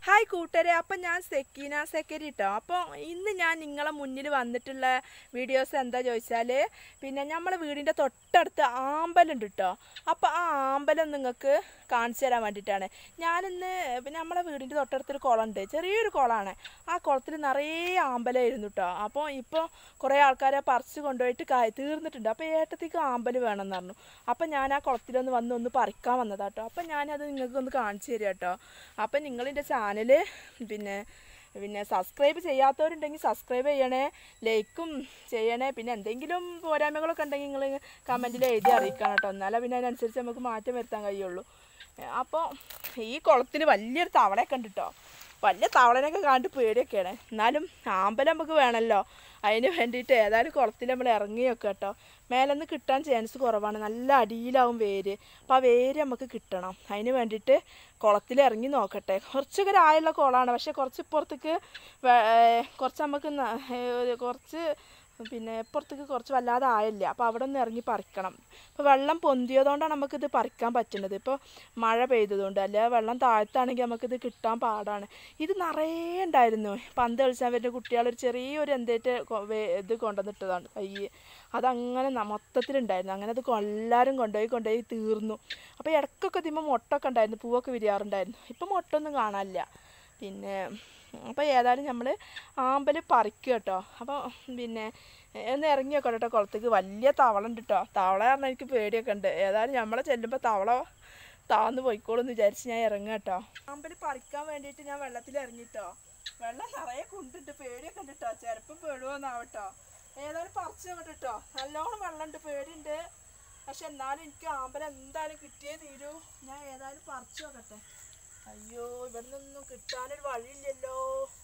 hi കൂട്ടരെ അപ്പം ഞാൻ സെക്കീന സെക്കരി കേട്ടോ അപ്പോൾ ഇന്ന് ഞാൻ നിങ്ങളെ മുന്നിൽ വന്നിട്ടുള്ള വീഡിയോസ് എന്താ ചോദിച്ചാൽ പിന്നെ നമ്മളെ വീടിൻ്റെ തൊട്ടടുത്ത് ആമ്പലുണ്ട് കേട്ടോ അപ്പോൾ ആ അമ്പലം നിങ്ങൾക്ക് കാണിച്ചു തരാൻ വേണ്ടിയിട്ടാണ് ഞാനിന്ന് പിന്നെ നമ്മളെ വീടിൻ്റെ തൊട്ടടുത്തൊരു കുളമുണ്ട് ചെറിയൊരു കുളമാണ് ആ കുളത്തിൽ നിറയെ ആമ്പലമായിരുന്നു കേട്ടോ അപ്പോൾ ഇപ്പോൾ കുറേ ആൾക്കാരെ പറിച്ച് കൊണ്ടുപോയിട്ട് കായ് തീർന്നിട്ടുണ്ട് അപ്പോൾ ഏട്ടത്തേക്ക് ആമ്പൽ വേണമെന്ന് പറഞ്ഞു അപ്പോൾ ഞാൻ ആ കുളത്തിലൊന്ന് വന്ന് ഒന്ന് പറിക്കാൻ വന്നതാ കേട്ടോ അപ്പോൾ ഞാനത് നിങ്ങൾക്ക് ഒന്ന് കാണിച്ചു തരാം കേട്ടോ അപ്പം നിങ്ങളിൻ്റെ ചാനൽ പിന്നെ പിന്നെ സബ്സ്ക്രൈബ് ചെയ്യാത്തവരുണ്ടെങ്കിൽ സബ്സ്ക്രൈബ് ചെയ്യണേ ലൈക്കും ചെയ്യണേ പിന്നെ എന്തെങ്കിലും പോരായ്മകളൊക്കെ ഉണ്ടെങ്കിൽ നിങ്ങൾ കമൻറ്റിൽ എഴുതി അറിയിക്കണം കേട്ടോ എന്നാലേ പിന്നെ അതിനനുസരിച്ച് നമുക്ക് മാറ്റം വരുത്താൻ കഴിയുള്ളൂ അപ്പോൾ ഈ കുളത്തിൽ വലിയൊരു തവളയൊക്കെ ഉണ്ട് കേട്ടോ വലിയ തവളനൊക്കെ കണ്ട് പേടിയൊക്കെയാണ് എന്നാലും ആമ്പലം നമുക്ക് വേണമല്ലോ അതിന് വേണ്ടിയിട്ട് ഏതായാലും കുളത്തിൽ നമ്മൾ ഇറങ്ങിയൊക്കെ കേട്ടോ മേലെന്ന് കിട്ടാൻ ചാൻസ് കുറവാണ് നല്ല അടിയിലാവും വേര് അപ്പോൾ ആ വേര് നമുക്ക് കിട്ടണം അതിന് വേണ്ടിയിട്ട് കുളത്തിൽ ഇറങ്ങി നോക്കട്ടെ കുറച്ചൊക്കെ രായുള്ള കുളമാണ് പക്ഷേ കുറച്ച് ഇപ്പുറത്തേക്ക് വേ- ഏ, കുറച്ച് നമുക്ക് ന- ഏ, ഒരു കുറച്ച് പിന്നെ ഇപ്പുറത്തേക്ക് കുറച്ച് വല്ലാതെ ആയില്ല അപ്പോൾ അവിടെ ഒന്ന് ഇറങ്ങി പറിക്കണം ഇപ്പോൾ വെള്ളം പൊന്തിയതുകൊണ്ടാണ് നമുക്കിത് പറിക്കാൻ പറ്റുന്നത് ഇപ്പോൾ മഴ പെയ്തതുകൊണ്ട് അല്ലെ വെള്ളം താഴത്താണെങ്കിൽ നമുക്കിത് കിട്ടാൻ പാടാണ് ഇത് നിറയെ ഉണ്ടായിരുന്നു പന്ത് കളിച്ചാൽ വരുന്ന കുട്ടികളൊരു ചെറിയൊരു എന്തേറ്റ് കൊ- വേ- ഇത് കൊണ്ടുവന്നിട്ടതാണ് കൈ അതങ്ങനെ ന- മൊത്തത്തിലുണ്ടായിരുന്നു അങ്ങനെ അത് കൊ- എല്ലാവരും കൊണ്ടുപോയി കൊണ്ടുപോയി തീർന്നു അപ്പോൾ ഇടയ്ക്കൊക്കെ ഇതിമ്പോൾ മുട്ടൊക്കെ ഉണ്ടായിരുന്നു പൂവൊക്കെ വിരിയാറുണ്ടായിരുന്നു ഇപ്പം മുട്ടൊന്നും കാണാനില്ല പിന്നെ അപ്പോൾ ഏതായാലും നമ്മൾ ആമ്പൽ പറിക്കുക കേട്ടോ അപ്പോൾ പിന്നെ ഒന്ന് ഇറങ്ങി വെക്കണം കേട്ടോ കുളത്തേക്ക് വലിയ തവള ഉണ്ട് കേട്ടോ തവള പറഞ്ഞാൽ എനിക്ക് പേടിയൊക്കെ ഉണ്ട് ഏതായാലും നമ്മളെ ചെല്ലുമ്പോൾ തവള താന്ന് പോയിക്കോളും എന്ന് വിചാരിച്ച് ഞാൻ ഇറങ്ങുക കേട്ടോ ആമ്പൽ പറിക്കാൻ വേണ്ടിയിട്ട് ഞാൻ വെള്ളത്തിൽ ഇറങ്ങിട്ടോ വെള്ളം നിറയെ കൊണ്ടിട്ട് പേടിയൊക്കെ ഉണ്ട് കേട്ടോ ചിലപ്പോൾ പേടുവോന്നാവട്ടോ ഏതായാലും പറിച്ച് നോക്കട്ടെ കേട്ടോ നല്ലോണം വെള്ളമുണ്ട് പേടിയുണ്ട് പക്ഷെ എന്നാലും എനിക്ക് ആമ്പലം എന്തായാലും കിട്ടിയേ തീരൂ ഞാൻ ഏതായാലും പറിച്ചു നോക്കട്ടെ അയ്യോ ഇവിടെ നിന്നൊന്നും കിട്ടാനൊരു വഴിയില്ലല്ലോ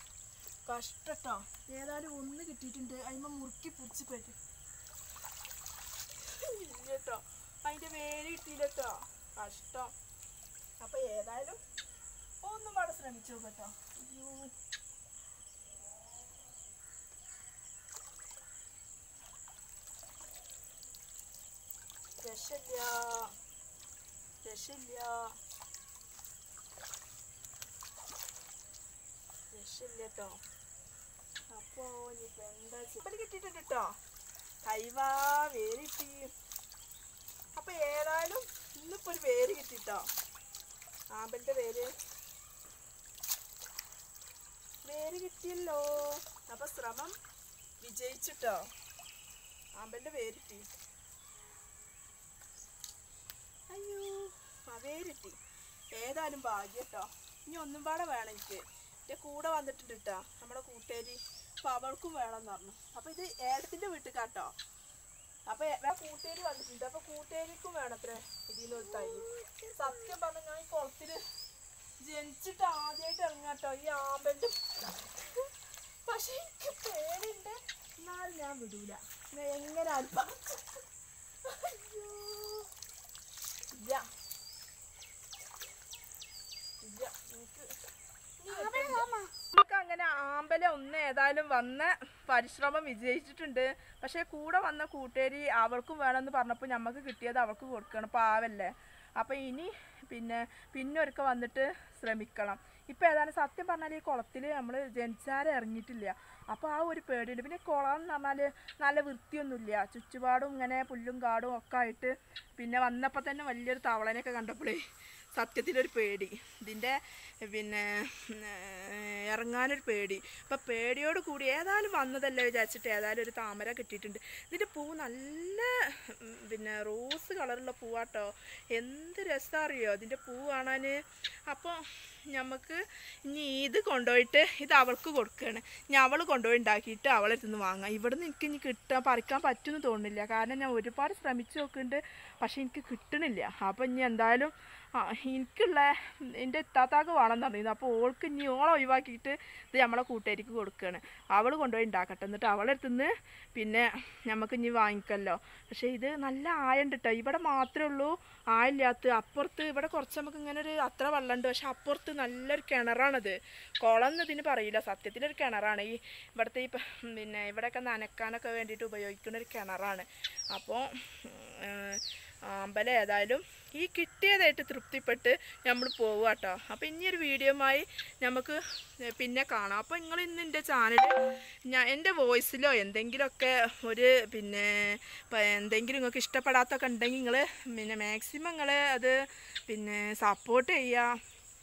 കഷ്ടട്ടോ ഏതായാലും ഒന്ന് കിട്ടിയിട്ടുണ്ട് അതിമ്മ മുറുക്കി പിടിച്ച് പെട്ട് ഇല്ല കേട്ടോ അതിന്റെ വേര് കിട്ടിയില്ല കേട്ടോ കഷ്ടം അപ്പൊ ഏതായാലും ഒന്നും പാടെ ശ്രമിച്ചു നോക്കട്ടോ അയ്യോ രക്ഷയില്ല രക്ഷയില്ല രക്ഷയില്ല കേട്ടോ അപ്പോ ഇനിയിപ്പോ എന്താ ചിപ്പല് കിട്ടിയിട്ടുണ്ട് കേട്ടോ കൈവാ വേര് കിട്ടി അപ്പൊ ഏതായാലും ഇന്നിപ്പോ ഒരു വേര് കിട്ടിട്ടോ ആമ്പലിന്റെ വേര് വേര് കിട്ടിയല്ലോ അപ്പൊ ശ്രമം വിജയിച്ചിട്ടോ ആമ്പലിന്റെ വേര് കിട്ടി അയ്യോ ആ വേരിട്ടി ഏതായാലും ഭാഗ്യം കേട്ടോ ഇനി ഒന്നും പാടെ വേണം എനിക്ക് എൻ്റെ കൂടെ വന്നിട്ടുണ്ട് കേട്ടോ നമ്മുടെ കൂട്ടുകാരി അപ്പോൾ അവൾക്കും വേണമെന്ന് പറഞ്ഞു അപ്പോൾ ഇത് ഏടത്തിൻ്റെ വീട്ടിൽ കേട്ടോ അപ്പോൾ കൂട്ടുകാരി വന്നിട്ടുണ്ട് അപ്പോൾ കൂട്ടുകാരിക്കും വേണം അത്ര ഇതിൽ ഒരു തൈ സത്യം പറഞ്ഞാൽ ഞാൻ ഈ കുളത്തിൽ ജനിച്ചിട്ട് ആദ്യമായിട്ട് ഇറങ്ങാട്ടോ ഈ ആമ്പലിൻ്റെ പക്ഷെ എനിക്ക് പേടിയുണ്ട് എന്നാലും ഞാൻ വിടൂല ഞാൻ എങ്ങനെ അനുഭവിച്ചു അയ്യോ ഇല്ല ഇല്ല എനിക്ക് നമുക്ക് അങ്ങനെ ആമ്പല ഒന്ന് ഏതായാലും വന്ന പരിശ്രമം വിജയിച്ചിട്ടുണ്ട് പക്ഷേ കൂടെ വന്ന കൂട്ടുകാരി അവൾക്കും വേണമെന്ന് പറഞ്ഞപ്പോൾ നമുക്ക് കിട്ടിയത് അവൾക്ക് കൊടുക്കണം പാവല്ലേ അപ്പം ഇനി പിന്നെ പിന്നെ ഒരുക്ക വന്നിട്ട് ശ്രമിക്കണം ഇപ്പം ഏതായാലും സത്യം പറഞ്ഞാൽ ഈ കുളത്തിൽ നമ്മൾ ജനിച്ചാരെ ഇറങ്ങിയിട്ടില്ല അപ്പോൾ ആ ഒരു പേടിയുണ്ട് പിന്നെ കുളം എന്ന് പറഞ്ഞാൽ നല്ല വൃത്തിയൊന്നുമില്ല ചുറ്റുപാടും ഇങ്ങനെ പുല്ലും കാടും ഒക്കെ ആയിട്ട് പിന്നെ വന്നപ്പോൾ തന്നെ വലിയൊരു തവളനെയൊക്കെ കണ്ടപ്പോഴേ സത്യത്തിലൊരു പേടി ഇതിൻ്റെ പിന്നെ ഏർ, ഇറങ്ങാനൊരു പേടി അപ്പം പേടിയോട് കൂടി ഏതായാലും വന്നതല്ലേ വിചാരിച്ചിട്ട് ഏതായാലും ഒരു താമര കിട്ടിയിട്ടുണ്ട് ഇതിൻ്റെ പൂ നല്ല ഉം, പിന്നെ റോസ് കളറുള്ള പൂവാട്ടോ എന്ത് രസം അറിയോ ഇതിൻ്റെ പൂ കാണാൻ അപ്പോൾ നമുക്ക് ഇനി ഇത് കൊണ്ടുപോയിട്ട് ഇത് അവൾക്ക് കൊടുക്കുകയാണ് ഇനി അവൾ കൊണ്ടുപോയി ഉണ്ടാക്കിയിട്ട് അവളെ നിന്ന് വാങ്ങാം ഇവിടെ നിന്ന് എനിക്ക് ഇനി കിട്ടാൻ പറിക്കാൻ പറ്റുമെന്ന് തോന്നുന്നില്ല കാരണം ഞാൻ ഒരുപാട് ശ്രമിച്ചു നോക്കുന്നുണ്ട് പക്ഷെ എനിക്ക് കിട്ടണില്ല അപ്പം ഇനി എന്തായാലും ആ എനിക്കുള്ള എൻ്റെ ഇത്താത്താക്ക് വേണമെന്ന് പറഞ്ഞിരുന്നു അപ്പോൾ ഓൾക്ക് ഇനി ഓളെ ഒഴിവാക്കിയിട്ട് ഇത് നമ്മളെ കൂട്ടുകാരിക്ക് കൊടുക്കുകയാണ് അവൾ കൊണ്ടുപോയി ഉണ്ടാക്കട്ടെ എന്നിട്ട് അവളെ അടുത്തുനിന്ന് പിന്നെ നമുക്ക് ഇനി വാങ്ങിക്കല്ലോ പക്ഷേ ഇത് നല്ല ആയുണ്ട് കേട്ടോ ഇവിടെ മാത്രമേ ഉള്ളൂ ആയില്ലാത്ത അപ്പുറത്ത് ഇവിടെ കുറച്ച് നമുക്ക് ഇങ്ങനെ ഒരു അത്ര വെള്ളമുണ്ട് പക്ഷെ അപ്പുറത്ത് നല്ലൊരു കിണറാണത് കുളം എന്ന് ഇതിന് പറയില്ല സത്യത്തിലൊരു കിണറാണ് ഈ ഇവിടുത്തെ ഈ പ- പിന്നെ ഇവിടെയൊക്കെ നനക്കാനൊക്കെ വേണ്ടിയിട്ട് ഉപയോഗിക്കുന്ന ഒരു കിണറാണ് അപ്പോൾ അമ്പലം ഏതായാലും ഈ കിട്ടിയതായിട്ട് തൃപ്തിപ്പെട്ട് നമ്മൾ പോവുക കേട്ടോ അപ്പോൾ ഇനിയൊരു വീഡിയോമായി നമുക്ക് പിന്നെ കാണാം അപ്പോൾ നിങ്ങൾ ഇന്ന് എൻ്റെ ചാനൽ ഞാൻ എൻ്റെ വോയിസിലോ എന്തെങ്കിലുമൊക്കെ ഒരു പിന്നെ പ- എന്തെങ്കിലും നിങ്ങൾക്ക് ഇഷ്ടപ്പെടാത്തൊക്കെ ഉണ്ടെങ്കിൽ നിങ്ങൾ പിന്നെ മാക്സിമം നിങ്ങൾ അത് പിന്നെ സപ്പോർട്ട് ചെയ്യുക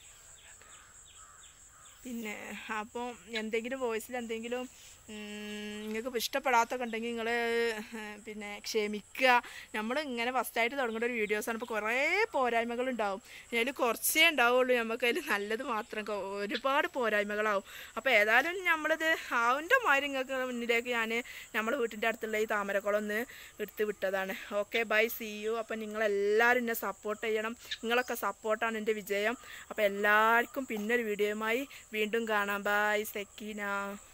പിന്നെ അപ്പോൾ എന്തെങ്കിലും വോയിസിൽ എന്തെങ്കിലും നിങ്ങൾക്ക് ഇഷ്ടപ്പെടാത്തൊക്കെ ഉണ്ടെങ്കിൽ നിങ്ങൾ പിന്നെ ക്ഷമിക്കുക നമ്മൾ ഇങ്ങനെ ഫസ്റ്റായിട്ട് തുടങ്ങേണ്ട ഒരു വീഡിയോസാണ് ഇപ്പോൾ കുറേ പോരായ്മകളുണ്ടാവും അതിൽ കുറച്ചേ ഉണ്ടാവുള്ളൂ നമുക്ക് അതിൽ നല്ലത് മാത്രം കൊ- ഒരുപാട് പോരായ്മകളാവും അപ്പോൾ ഏതായാലും നമ്മളിത് ആവിൻ്റെ മാതിരി നിങ്ങൾക്ക് മുന്നിലേക്ക് ഞാൻ നമ്മുടെ വീട്ടിൻ്റെ അടുത്തുള്ള ഈ താമരക്കുളം ഒന്ന് എടുത്ത് വിട്ടതാണ് ഓക്കെ ബൈ സി യു അപ്പം നിങ്ങളെല്ലാവരും എന്നെ സപ്പോർട്ട് ചെയ്യണം നിങ്ങളൊക്കെ സപ്പോർട്ടാണ് എൻ്റെ വിജയം അപ്പോൾ എല്ലാവർക്കും പിന്നൊരു വീഡിയോയുമായി വീണ്ടും കാണാം ബൈ സെക്കീന